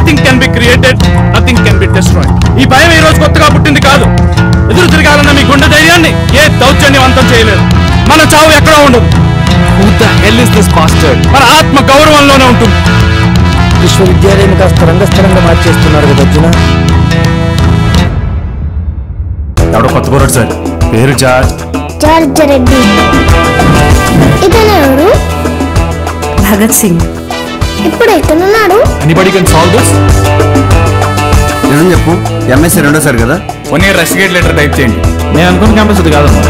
Nothing can be created nothing can be destroyed ఈ భయం ఈ రోజు కొత్తగా పుట్టింది కాదు ఎదురు తిరగాలన్న మీ గుండె ధైర్యాన్ని ఏ దౌర్జన్యవంతం చేయలేదు మన చావు ఎక్కడో ఉండదు who the hell is this bastard మన ఆత్మ గౌరవంలోనే ఉంటుంది విశ్వవిద్యాలయం కాస్త రంగస్థలంగా మార్చేస్తున్నారు కదా అర్జున ఎవడో కొత్త బోరాడు సార్ పేరు జార్జ్ జార్జ్ రెడ్డి ఇతను ఎవరు భగత్ సింగ్ ఇప్పుడు ఎక్కడున్నాడు ఎనీబడి కెన్ సాల్వ్ దిస్ నిజం చెప్పు ఎంఎస్సీ రెండోసారి కదా one year rusticate letter type చేయండి నేను అనుకున్న క్యాంపస్ ఇది కాదమ్మా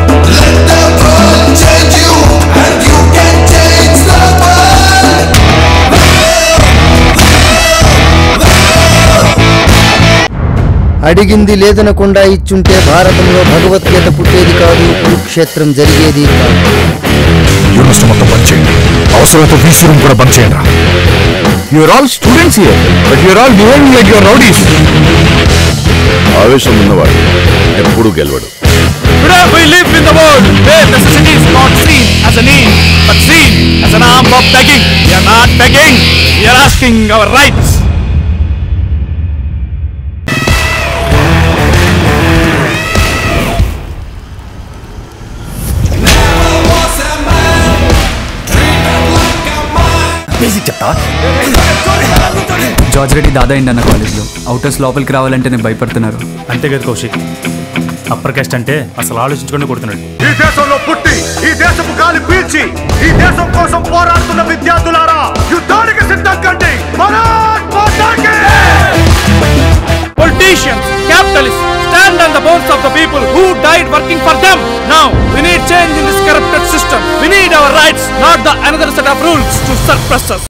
అడిగింది లేదనకుండా ఇచ్చుంటే భారతంలో భగవద్గీత పుట్టేది కాదు కురుక్షేత్రం జరిగేది కాదు యూనివర్సిటీ మొత్తం బంద్ చేయండి అవసరమైతే వీసీ రూమ్ కూడా బంద్ చేయండి you are all students here but you are all behaving like your rowdies ఆవేశం ఉన్నవాడు ఎప్పుడు గెలవడు Today we live in the world where necessity is not seen as a need, but seen as an arm of begging. We are not begging, we are asking our rights. Basic చెప్తా George Reddy దాదా అయింది అన్న కాలేజ్లో అవుటర్స్ లోపలికి రావాలంటే నేను భయపడుతున్నారు అంతే కదా కౌశిక్ అప్పర్ కాస్ట్ అంటే అసలు ఆలోచించుకొని కొడుతున్నాడు ఈ దేశంలో పుట్టి ఈ దేశపు గాలి పీల్చి ఈ దేశం కోసం పోరాడుతున్న విద్యార్థులారా యుద్ధానికి సిద్ధం కండి భారత్ మాతాకి Politicians, capitalists, stand on the bones of the people who died working for them. Now, we need change in this corrupted system. We need our rights, not the another set of rules to suppress us.